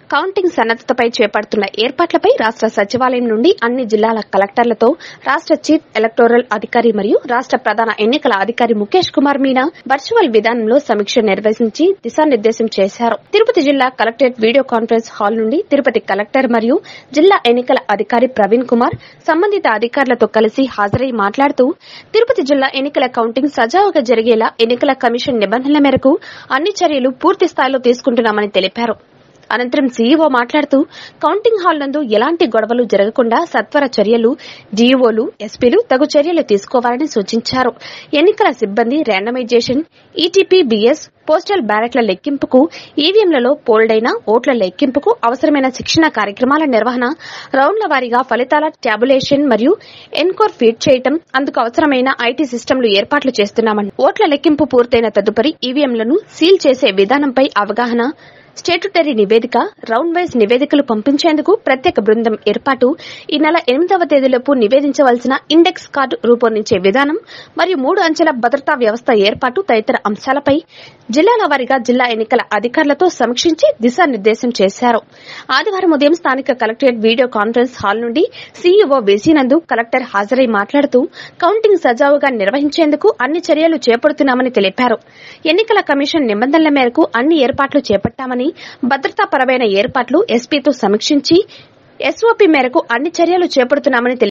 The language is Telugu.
కౌంటింగ్ సన్నద్దతపై చేపడుతున్న ఏర్పాట్లపై రాష్ట సచివాలయం నుండి అన్ని జిల్లాల కలెక్టర్లతో రాష్ట చీఫ్ ఎలక్టోరల్ అధికారి మరియు రాష్ట ప్రధాన ఎన్నికల అధికారి ముఖేష్ కుమార్ మీనా వర్చువల్ విధానంలో సమీక్ష నిర్వహించి దిశానిర్దేశం చేశారు తిరుపతి జిల్లా కలెక్టరేట్ వీడియో కాన్ఫరెన్స్ హాల్ నుండి తిరుపతి కలెక్టర్ మరియు జిల్లా ఎన్నికల అధికారి ప్రవీణ్ కుమార్ సంబంధిత అధికారులతో కలిసి హాజరై మాట్లాడుతూ తిరుపతి జిల్లా ఎన్నికల కౌంటింగ్ సజావుగా జరిగేలా ఎన్నికల కమిషన్ నిబంధనల మేరకు అన్ని చర్యలు పూర్తి స్థాయిలో తీసుకుంటున్నామని తెలిపారు అనంతరం సీఈఓ మాట్లాడుతూ కౌంటింగ్ హాల్ నందు ఎలాంటి గొడవలు జరగకుండా సత్వర చర్యలు డీఈఓలు ఎస్పీలు తగు చర్యలు తీసుకోవాలని సూచించారు ఎన్నికల సిబ్బంది ర్యాండమైజేషన్ ఈటీపీ బిఎస్ పోస్టల్ బ్యాలెట్ల లెక్కింపుకు ఈవీఎంలలో పోల్డైన ఓట్ల లెక్కింపుకు అవసరమైన శిక్షణ కార్యక్రమాల నిర్వహణ రౌండ్ల వారీగా ఫలితాల ట్యాబులేషన్ మరియు ఎన్కోర్ ఫీడ్ చేయటం అందుకు అవసరమైన ఐటీ సిస్టంలు ఏర్పాట్లు చేస్తున్నామని ఓట్ల లెక్కింపు పూర్తయిన తదుపరి ఈవీఎంలను సీల్ చేసే విధానంపై అవగాహన స్టేట్యుటరీ నివేదిక రౌండ్ వైజ్ నివేదికలు పంపించేందుకు ప్రత్యేక బృందం ఏర్పాటు ఈ నెల ఎనిమిదవ తేదీలోపు నివేదించవలసిన ఇండెక్స్ కార్డు రూపొందించే విధానం మరియు మూడు అంచెల భద్రతా వ్యవస్థ ఏర్పాటు తదితర అంశాలపై జిల్లాల వారీగా జిల్లా ఎన్నికల అధికారులతో సమీక్షించి దిశానిర్దేశం చేశారు ఆదివారం ఉదయం స్థానిక కలెక్టరేట్ వీడియో కాన్ఫరెన్స్ హాల్ నుండి సీఈఓ వేసినందు కలెక్టర్ హాజరై మాట్లాడుతూ కౌంటింగ్ సజావుగా నిర్వహించేందుకు అన్ని చర్యలు చేపడుతున్నామని తెలిపారు ఎన్నికల కమిషన్ నిబంధనల మేరకు అన్ని ఏర్పాట్లు చేపట్టామని భద్రతాపరమైన ఏర్పాట్లు ఎస్పీతో సమీక్షించి ఎస్ఓపీ మేరకు అన్ని చర్యలు చేపడుతున్నామని తెలిపారు